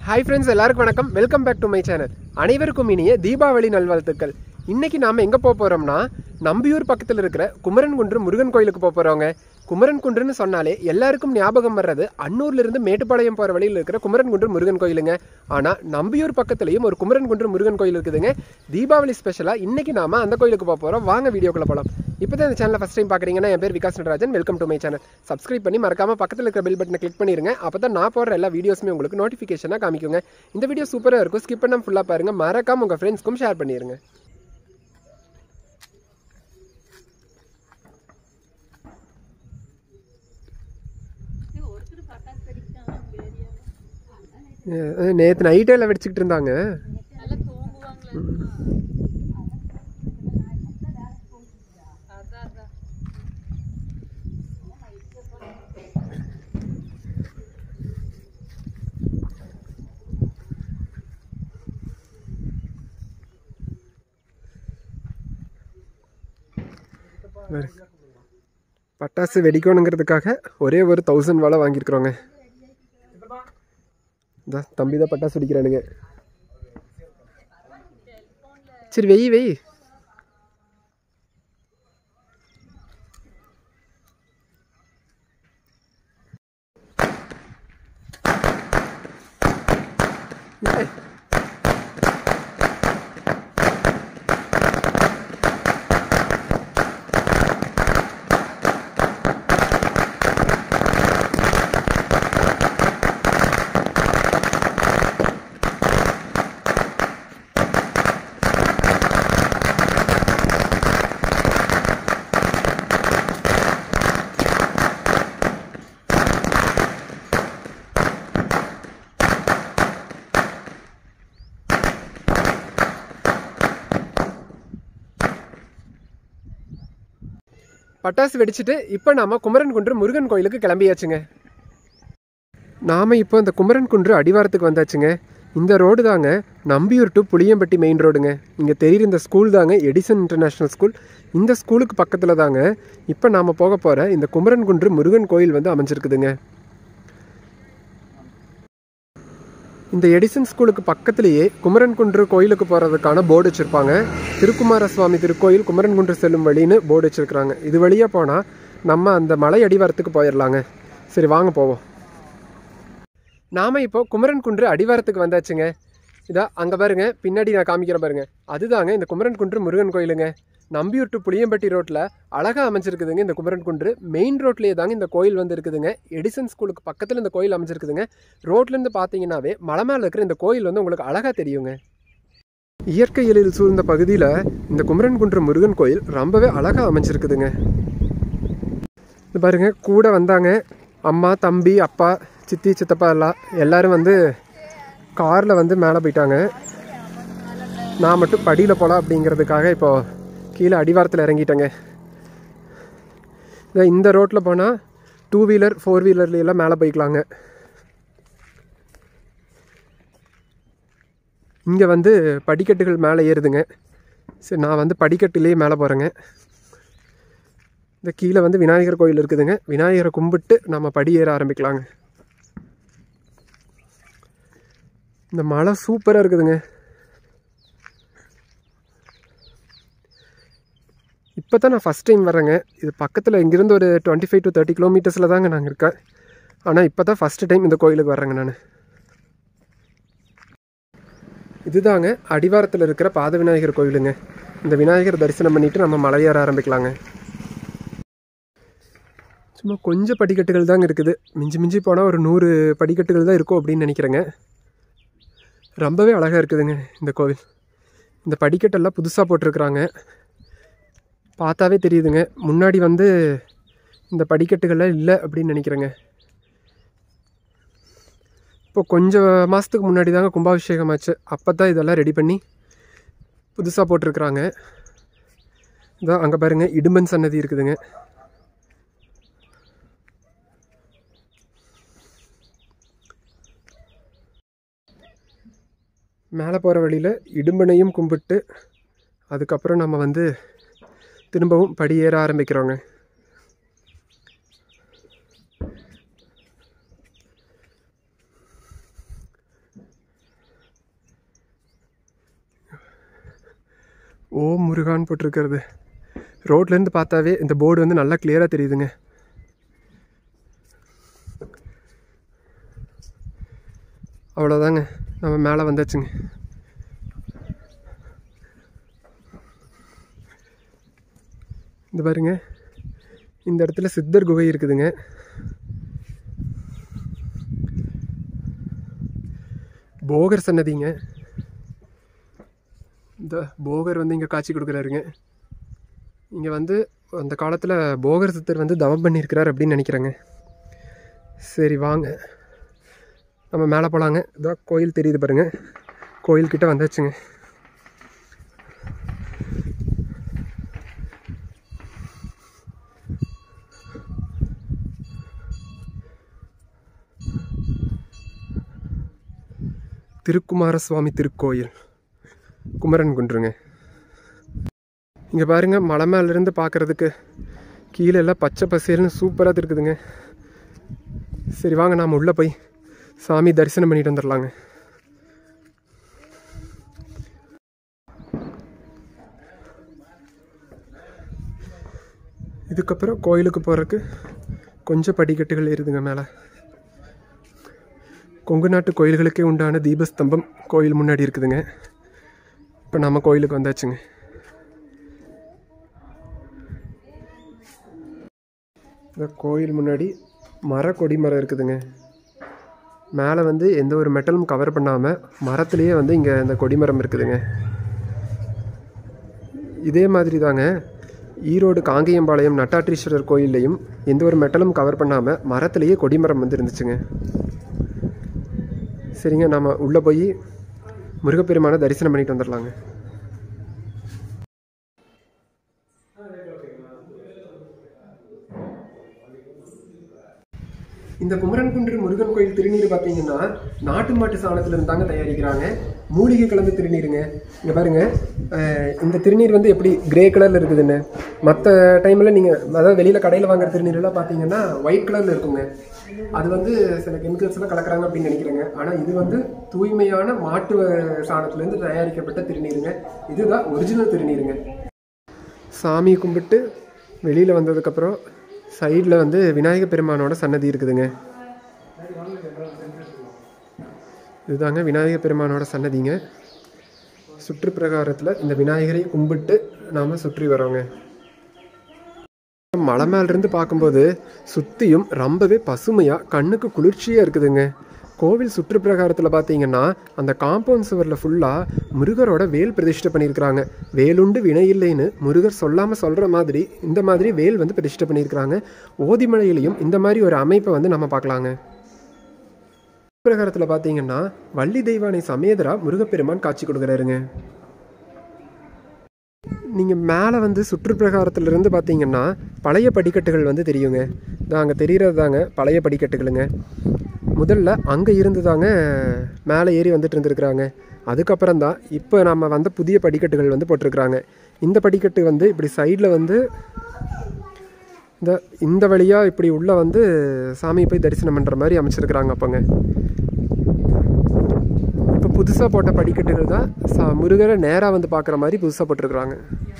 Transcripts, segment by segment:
Hi friends எல்லாருக்கும் வணக்கம் welcome back to my channel அனைவருக்கும் இனிய தீபாவளி நல்வாழ்த்துக்கள் இன்னைக்கு நாம எங்க போக போறோம்னா நம்பியூர் பக்கத்தில் இருக்கிற குமரன் குன்று முருகன் கோயிலுக்கு போக போறோங்க குமரன் குன்றுன்னு சொன்னாலே எல்லாருக்கும் ஞாபகம் வர்றது அன்னூர்ல இருந்து மேட்டுப்பாளையம் போற வழியில் இருக்கிற குமரன் குன்று முருகன் கோயிலுங்க ஆனா நம்பியூர் பக்கத்துலயும் ஒரு குமரன் குன்று முருகன் கோயில் இருக்குதுங்க தீபாவளி ஸ்பெஷலா இன்னைக்கு நாம அந்த கோயிலுக்கு போக போறோம் வாங்க வீடியோக்குள்ள போலாம் இப்போதான் இந்த சேனலை ஃபஸ்ட் டைம் பார்க்குறீங்கன்னா என் பேர் Vikas Natarajan welcome to my channel subscribe பண்ணி மறக்காம பக்கத்தில் இருக்கிற பெல் பட்டனை கிளிக் பண்ணிருங்க அப்போ தான் நான் போடுற எல்லா வீடியோஸுமே உங்களுக்கு நோட்டிஃபிகேஷனாக காமிக்குங்க இந்த வீடியோ சூப்பராக இருக்கும் ஸ்கிப் பண்ணாம ஃபுல்லாக பாருங்க மறக்காம உங்கள் ஃப்ரெண்ட்ஸ்க்கும் ஷேர் பண்ணிடுங்க நேற்று நைட்டே எல்லாம் வெடிச்சுக்கிட்டு இருந்தாங்க பாரு. பட்டாசு வெடிக்கணுங்கிறதுக்காக ஒரே ஒரு தௌசண்ட் வாழை வாங்கியிருக்கிறோங்க இதா தம்பி தான் பட்டாசு வெடிக்கிறானுங்க சரி வெய் வெய் ஏய். பட்டாசு வெடிச்சிட்டு இப்போ நாம குமரன் குன்று முருகன் கோயிலுக்கு கிளம்பியாச்சுங்க நாம இப்போ இந்த குமரன் குன்று அடிவாரத்துக்கு வந்தாச்சுங்க இந்த ரோடு தாங்க நம்பியூர் டு புளியம்பட்டி மெயின் ரோடுங்க இங்கே தெரியுற இந்த ஸ்கூல் தாங்க எடிசன் இன்டர்நேஷ்னல் ஸ்கூல் இந்த ஸ்கூலுக்கு பக்கத்தில் தாங்க இப்போ நாம் போக போகிற இந்த குமரன் குன்று முருகன் கோயில் வந்து அமைஞ்சிருக்குதுங்க இந்த எடிசன் ஸ்கூலுக்கு பக்கத்திலேயே குமரன் குன்று கோயிலுக்கு போகிறதுக்கான போர்டு வச்சுருப்பாங்க திருக்குமார சுவாமி திருக்கோயில் குமரன் குன்று செல்லும் வழின்னு போர்டு வச்சுருக்குறாங்க இது வழியாக போனால் நம்ம அந்த மலை அடிவாரத்துக்கு போயிடலாங்க சரி வாங்க போவோம் நாம் இப்போ குமரன் குன்று அடிவாரத்துக்கு வந்தாச்சுங்க இதா அங்கே பாருங்க பின்னாடி நான் காமிக்கிறேன் பாருங்க அதுதாங்க இந்த குமரன் குன்று முருகன் கோயிலுங்க நம்பியூர் டு புளியம்பட்டி ரோட்டில் அழகாக அமைஞ்சிருக்குதுங்க இந்த குமரன் குன்று மெயின் ரோட்லேயே தாங்க இந்த கோயில் வந்து இருக்குதுங்க எடிசன் ஸ்கூலுக்கு பக்கத்தில் இந்த கோயில் அமைஞ்சிருக்குதுங்க ரோட்லேருந்து பார்த்தீங்கன்னாவே மலை மேலே இருக்கிற இந்த கோயில் வந்து உங்களுக்கு அழகாக தெரியுங்க இயற்கை எழில் சூழ்ந்த பகுதியில் இந்த குமரன் குன்று முருகன் கோயில் ரொம்பவே அழகாக அமைஞ்சிருக்குதுங்க இது பாருங்க கூட வந்தாங்க அம்மா தம்பி அப்பா சித்தி சித்தப்பா எல்லாம் எல்லாரும் வந்து காரில் வந்து மேலே போயிட்டாங்க நான் மட்டும் படியில் போகலாம் அப்படிங்கிறதுக்காக இப்போ கீழே அடிவாரத்தில் இறங்கிட்டேங்க இதோ இந்த ரோட்டில் போனால் டூ வீலர் ஃபோர் வீலர்லாம் மேலே போய்க்கலாங்க இங்கே வந்து படிக்கட்டுகள் மேலே ஏறுதுங்க சரி நான் வந்து படிக்கட்டுலேயே மேலே போகிறேங்க இந்த கீழே வந்து விநாயகர் கோயில் இருக்குதுங்க விநாயகரை கும்பிட்டு நம்ம படி ஏற ஆரம்பிக்கலாங்க இந்த மலை சூப்பராக இருக்குதுங்க இப்போ தான் நான் ஃபஸ்ட் டைம் வரேங்க இது பக்கத்தில் இங்கேருந்து ஒரு டுவெண்ட்டி ஃபைவ் டு தேர்ட்டி கிலோமீட்டர்ஸில் தாங்க நாங்கள் இருக்கேன் ஆனால் இப்போ தான் ஃபஸ்ட்டு டைம் இந்த கோயிலுக்கு வர்றேங்க நான் இதுதாங்க அடிவாரத்தில் இருக்கிற பாத விநாயகர் கோயிலுங்க இந்த விநாயகர் தரிசனம் பண்ணிவிட்டு நம்ம மலையேற ஆரம்பிக்கலாங்க சும்மா கொஞ்சம் படிக்கட்டுகள் தாங்க இருக்குது மிஞ்சி மிஞ்சி போனால் ஒரு நூறு படிக்கட்டுகள் தான் இருக்கும் அப்படின்னு நினைக்கிறேங்க ரொம்பவே அழகாக இருக்குதுங்க இந்த கோவில் இந்த படிக்கட்டெல்லாம் புதுசாக போட்டிருக்கிறாங்க பார்த்தாவே தெரியுதுங்க முன்னாடி வந்து இந்த படிக்கட்டுகள்லாம் இல்லை அப்படின்னு நினைக்கிறேங்க இப்போ கொஞ்சம் மாதத்துக்கு முன்னாடி தாங்க கும்பாபிஷேகம் ஆச்சு அப்போ தான் இதெல்லாம் ரெடி பண்ணி புதுசாக போட்டிருக்கிறாங்க இதான் அங்கே பாருங்கள் இடும்பன் சன்னதி இருக்குதுங்க மேலே போகிற வழியில் இடும்பனையும் கும்பிட்டு அதுக்கப்புறம் நம்ம வந்து திரும்பவும் படியேற ஆரம்பிக்கிறோங்க ஓ முருகான் போட்டிருக்கிறது ரோட்லேருந்து பார்த்தாவே இந்த போர்டு வந்து நல்லா கிளியராக தெரியுதுங்க அவ்வளோதாங்க நம்ம மேலே வந்தாச்சுங்க இந்த பாருங்க இந்த இடத்துல சித்தர் குகை இருக்குதுங்க போகர் சன்னதிங்க இந்த போகர் வந்து இங்கே காட்சி கொடுக்குறாருங்க இங்கே வந்து அந்த காலத்தில் போகர் சித்தர் வந்து தவம் பண்ணியிருக்கிறார் அப்படின்னு நினைக்கிறேங்க சரி வாங்க நம்ம மேலே போகலாங்க இதான் கோயில் தெரியுது பாருங்க கோயில்கிட்ட வந்தாச்சுங்க திருக்குமார சுவாமி திருக்கோயில் குமரன் குன்றுங்க இங்கே பாருங்க மலை மேலேருந்து பார்க்குறதுக்கு கீழே எல்லாம் பச்சை பசேல்னு சூப்பராக இருக்குதுங்க சரி வாங்க நாம் உள்ளே போய் சாமி தரிசனம் பண்ணிட்டு வந்துடலாங்க இதுக்கப்புறம் கோயிலுக்கு போகிறதுக்கு கொஞ்சம் படிக்கட்டுகள் ஏறுதுங்க மேலே கொங்கு நாட்டு கோயில்களுக்கே உண்டான தீபஸ்தம்பம் கோயில் முன்னாடி இருக்குதுங்க இப்போ நம்ம கோயிலுக்கு வந்தாச்சுங்க இந்த கோயில் முன்னாடி மர கொடி மரம் இருக்குதுங்க மேலே வந்து எந்த ஒரு மெட்டலும் கவர் பண்ணாமல் மரத்துலேயே வந்து இங்கே இந்த கொடிமரம் இருக்குதுங்க இதே மாதிரி தாங்க ஈரோடு காங்கேயம்பாளையம் நட்டாற்றீஸ்வரர் கோயில்லையும் எந்த ஒரு மெட்டலும் கவர் பண்ணாமல் மரத்துலேயே கொடிமரம் வந்து இருந்துச்சுங்க சரிங்க நம்ம உள்ளே போய் முருகப்பெருமானை தரிசனம் பண்ணிட்டு வந்துடலாங்க இந்த குமரன்குன்று முருகன் கோயில் திருநீர் பார்த்தீங்கன்னா நாட்டு மாட்டு சாணத்துல இருந்து தாங்க தயாரிக்கிறாங்க மூலிகை கலந்த திருநீருங்க இங்க பாருங்க அஹ் இந்த திருநீர் வந்து எப்படி கிரே கலர்ல இருக்குதுன்னு மற்ற டைம்ல நீங்க அதாவது வெளியில கடையில வாங்குற திருநீர் எல்லாம் பார்த்தீங்கன்னா ஒயிட் கலர்ல இருக்குங்க அது வந்து சில கெமிக்கல்ஸ் எல்லாம் கலக்குறாங்க அப்படின்னு நினைக்கிறேங்க ஆனா இது வந்து தூய்மையான மாட்டு சாணத்துல இருந்து தயாரிக்கப்பட்ட திருநீருங்க இதுதான் ஒரிஜினல் திருநீருங்க சாமி கும்பிட்டு வெளியில் வந்ததுக்கப்புறம் சைடில் வந்து விநாயகர் பெருமானோட சன்னதி இருக்குதுங்க இதுதாங்க விநாயகர் பெருமானோட சன்னதிங்க சுற்றுப்பிரகாரத்தில் இந்த விநாயகரை கும்பிட்டு நாம் சுற்றி வரோங்க மலை மேலிருந்து பார்க்கும்போது சுற்றியும் ரொம்பவே பசுமையாக கண்ணுக்கு குளிர்ச்சியாக இருக்குதுங்க கோவில் சுற்றுப்பிரகாரத்தில் பார்த்தீங்கன்னா அந்த காம்பவுண்ட் சுவரில் ஃபுல்லாக முருகரோட வேல் பிரதிஷ்டை பண்ணியிருக்கிறாங்க வேலுண்டு வினை இல்லைன்னு முருகர் சொல்லாமல் சொல்கிற மாதிரி இந்த மாதிரி வேல் வந்து பிரதிஷ்டை பண்ணியிருக்கிறாங்க ஓதிமலையிலையும் இந்த மாதிரி ஒரு அமைப்பை வந்து நம்ம பார்க்கலாங்க பிரகாரத்தில் பார்த்தீங்கன்னா வள்ளி தெய்வானை சமேதரா முருகப்பெருமான் காட்சி கொடுக்குறாருங்க நீங்கள் மேலே வந்து சுற்றுப்பிரகாரத்திலிருந்து பார்த்தீங்கன்னா பழைய படிக்கட்டுகள் வந்து தெரியுங்க இதான் அங்கே தெரிகிறது தாங்க பழைய படிக்கட்டுகளுங்க முதல்ல அங்கே இருந்து தாங்க மேலே ஏறி வந்துட்டு இருந்திருக்கிறாங்க அதுக்கப்புறம் தான் இப்போ நம்ம வந்த புதிய படிக்கட்டுகள் வந்து போட்டிருக்கிறாங்க இந்த படிக்கட்டு வந்து இப்படி சைடில் வந்து இந்த இந்த வழியாக இப்படி உள்ளே வந்து சாமியை போய் தரிசனம் பண்ணுற மாதிரி அமைச்சிருக்கிறாங்க அப்போங்க இப்போ புதுசாக போட்ட படிக்கட்டுகள் தான் சா முருகரை நேராக வந்து பார்க்குற மாதிரி புதுசாக போட்டிருக்கிறாங்க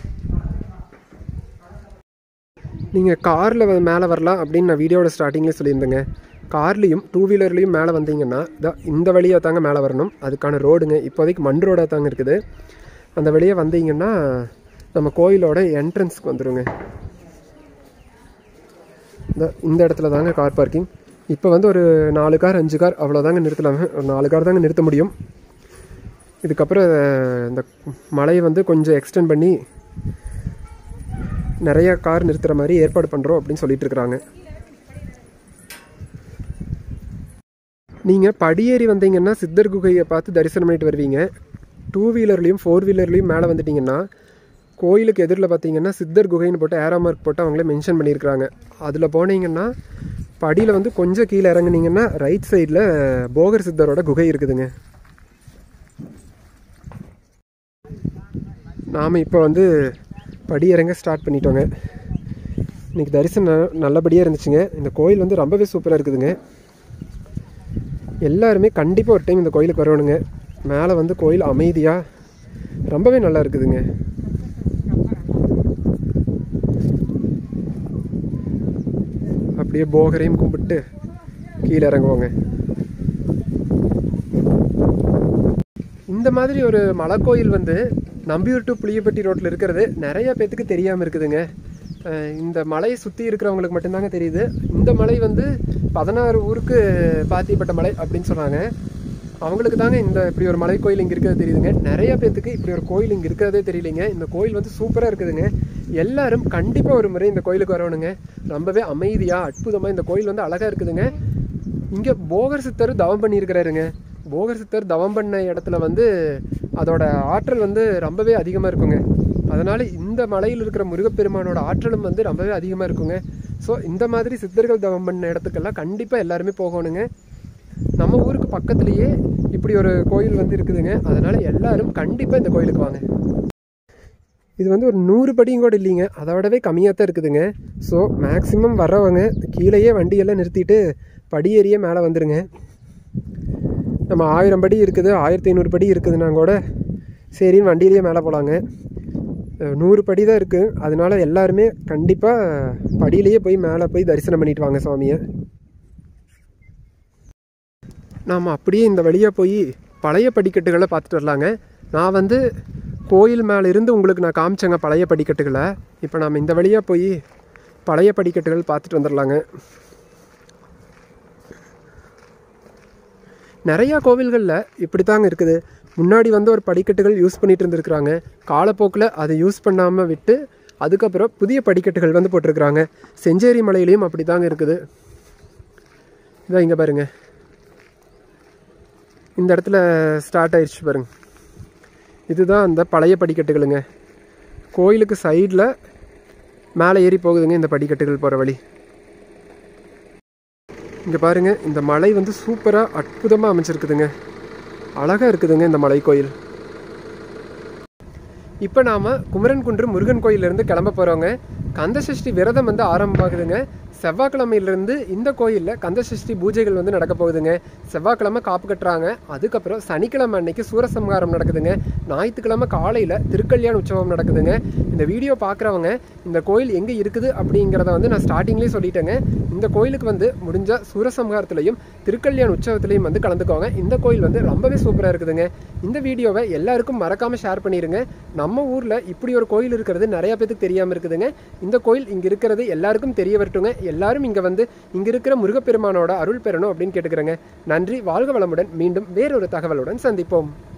நீங்கள் காரில் மேலே வரலாம் அப்படின்னு நான் வீடியோட ஸ்டார்டிங்லேயே சொல்லியிருந்தேங்க கார்லேயும் டூ வீலர்லேயும் மேலே வந்தீங்கன்னா இதான் இந்த வழியாக தாங்க மேலே வரணும் அதுக்கான ரோடுங்க இப்போதைக்கு மண் ரோடாக தாங்க இருக்குது அந்த வழியாக வந்தீங்கன்னா நம்ம கோயிலோட என்ட்ரன்ஸ்க்கு வந்துடுங்க இந்த இந்த இடத்துல தாங்க கார் பார்க்கிங் இப்போ வந்து ஒரு நாலு கார் அஞ்சு கார் அவ்வளோதாங்க நிறுத்தலாங்க ஒரு நாலு கார் தாங்க நிறுத்த முடியும் இதுக்கப்புறம் இந்த மலையை வந்து கொஞ்சம் எக்ஸ்டெண்ட் பண்ணி நிறைய கார் நிறுத்துகிற மாதிரி ஏற்பாடு பண்ணுறோம் அப்படின்னு சொல்லிட்டு இருக்கிறாங்க நீங்கள் படியேறி வந்தீங்கன்னா சித்தர் குகையை பார்த்து தரிசனம் பண்ணிட்டு வருவீங்க டூ வீலர்லேயும் ஃபோர் வீலர்லேயும் மேலே வந்துட்டிங்கன்னா கோயிலுக்கு எதிரில் பார்த்தீங்கன்னா சித்தர் குகைன்னு போட்டு ஏரோ மார்க் போட்டு அவங்களே மென்ஷன் பண்ணியிருக்கிறாங்க அதில் போனீங்கன்னா படியில் வந்து கொஞ்சம் கீழே இறங்குனீங்கன்னா ரைட் சைடில் போகர் சித்தரோட குகை இருக்குதுங்க நாம் இப்போ வந்து படி இறங்க ஸ்டார்ட் பண்ணிட்டோங்க இன்றைக்கி தரிசனம் நல்லபடியாக இருந்துச்சுங்க இந்த கோயில் வந்து ரொம்பவே சூப்பராக இருக்குதுங்க எல்லாருமே கண்டிப்பாக ஒரு டைம் இந்த கோயிலுக்கு வரணுங்க மேலே வந்து கோயில் அமைதியாக ரொம்பவே நல்லா இருக்குதுங்க அப்படியே போகரையும் கும்பிட்டு கீழே இறங்குவோங்க இந்த மாதிரி ஒரு மலைக்கோயில் வந்து நம்பியூர் டு புளியப்பட்டி ரோட்டில் இருக்கிறது நிறைய பேத்துக்கு தெரியாமல் இருக்குதுங்க அஹ் இந்த மலையை சுற்றி இருக்கிறவங்களுக்கு மட்டும்தாங்க தெரியுது இந்த மலை வந்து பதினாறு ஊருக்கு பாத்தியப்பட்ட மலை அப்படின்னு சொன்னாங்க அவங்களுக்கு தாங்க இந்த இப்படி ஒரு மலை கோயில் இங்கே இருக்கிறது தெரியுதுங்க நிறைய பேத்துக்கு இப்படி ஒரு கோயில் இங்கே இருக்கிறதே தெரியலைங்க இந்த கோயில் வந்து சூப்பராக இருக்குதுங்க எல்லாரும் கண்டிப்பாக ஒரு முறை இந்த கோயிலுக்கு வரணுங்க ரொம்பவே அமைதியாக அற்புதமாக இந்த கோயில் வந்து அழகாக இருக்குதுங்க இங்கே போகர் சித்தர் தவம் பண்ணியிருக்கிறாருங்க போகர் சித்தர் தவம் பண்ண இடத்துல வந்து அதோட ஆற்றல் வந்து ரொம்பவே அதிகமாக இருக்குங்க அதனால் இந்த மலையில் இருக்கிற முருகப்பெருமானோட ஆற்றலும் வந்து ரொம்பவே அதிகமாக இருக்குங்க ஸோ இந்த மாதிரி சித்தர்கள் தவம் பண்ண இடத்துக்கெல்லாம் கண்டிப்பாக எல்லாருமே போகணுங்க நம்ம ஊருக்கு பக்கத்துலேயே இப்படி ஒரு கோயில் வந்து இருக்குதுங்க அதனால் எல்லாரும் கண்டிப்பாக இந்த கோயிலுக்கு வாங்க இது வந்து ஒரு நூறு படியும் கூட இல்லைங்க அதை விடவே கம்மியாக தான் இருக்குதுங்க ஸோ மேக்ஸிமம் வர்றவங்க கீழேயே வண்டியெல்லாம் நிறுத்திட்டு படியேறியே மேலே வந்துருங்க நம்ம ஆயிரம் படி இருக்குது ஆயிரத்தி ஐநூறு படி இருக்குதுன்னா கூட சரின்னு வண்டியிலேயே மேலே போகலாங்க அஹ் நூறு படி தான் இருக்குது அதனால எல்லாருமே கண்டிப்பாக படியிலேயே போய் மேலே போய் தரிசனம் பண்ணிட்டு வாங்க சுவாமியை நாம் அப்படியே இந்த வழியாக போய் பழைய படிக்கட்டுகளை பார்த்துட்டு வரலாங்க நான் வந்து கோயில் மேலே இருந்து உங்களுக்கு நான் காமிச்சேங்க பழைய படிக்கட்டுகளை இப்போ நாம் இந்த வழியாக போய் பழைய படிக்கட்டுகள் பார்த்துட்டு வந்துடலாங்க நிறையா கோவில்களில் இப்படி தாங்க இருக்குது முன்னாடி வந்து ஒரு படிக்கட்டுகள் யூஸ் பண்ணிட்டு இருந்திருக்கிறாங்க காலப்போக்கில் அதை யூஸ் பண்ணாமல் விட்டு அதுக்கப்புறம் புதிய படிக்கட்டுகள் வந்து போட்டிருக்கிறாங்க செஞ்சேரி மலையிலையும் அப்படி தாங்க இருக்குது இதான் இங்கே பாருங்க இந்த இடத்துல ஸ்டார்ட் ஆயிடுச்சு பாருங்க இதுதான் அந்த பழைய படிக்கட்டுகளுங்க கோயிலுக்கு சைடில் மேலே ஏறி போகுதுங்க இந்த படிக்கட்டுகள் போகிற வழி இங்கே பாருங்க இந்த மலை வந்து சூப்பராக அற்புதமாக அமைச்சிருக்குதுங்க அழகாக இருக்குதுங்க இந்த மலை கோயில் இப்போ நாம் குமரன் குன்று முருகன் கோயிலிருந்து கிளம்ப போகிறோங்க கந்தசஷ்டி விரதம் வந்து ஆரம்பமாகுதுங்க செவ்வாய்க்கிழமையிலேருந்து இந்த கோயிலில் கந்தசஷ்டி பூஜைகள் வந்து நடக்க போகுதுங்க செவ்வாய்க்கிழமை காப்பு கட்டுறாங்க அதுக்கப்புறம் சனிக்கிழமை அன்னைக்கு சூரசம்ஹாரம் நடக்குதுங்க ஞாயிற்றுக்கிழமை காலையில் திருக்கல்யாண உற்சவம் நடக்குதுங்க இந்த வீடியோ பார்க்குறவங்க இந்த கோயில் எங்கே இருக்குது அப்படிங்கிறத வந்து நான் ஸ்டார்டிங்லேயே சொல்லிட்டேங்க இந்த கோயிலுக்கு வந்து முடிஞ்ச சூரசம்ஹாரத்துலையும் திருக்கல்யாண உற்சவத்துலையும் வந்து கலந்துக்கோங்க இந்த கோயில் வந்து ரொம்பவே சூப்பராக இருக்குதுங்க இந்த வீடியோவை எல்லாருக்கும் மறக்காமல் ஷேர் பண்ணிடுங்க நம்ம ஊரில் இப்படி ஒரு கோயில் இருக்கிறது நிறைய பேத்துக்கு தெரியாமல் இருக்குதுங்க இந்த கோயில் இங்கே இருக்கிறது எல்லாருக்கும் தெரிய வரட்டுங்க எல்லாரும் இங்கே வந்து இங்கே இருக்கிற முருகப்பெருமானோட அருள் பெறணும் அப்படின்னு கேட்டுக்கிறேங்க நன்றி வாழ்க வளமுடன் மீண்டும் வேறொரு தகவலுடன் சந்திப்போம்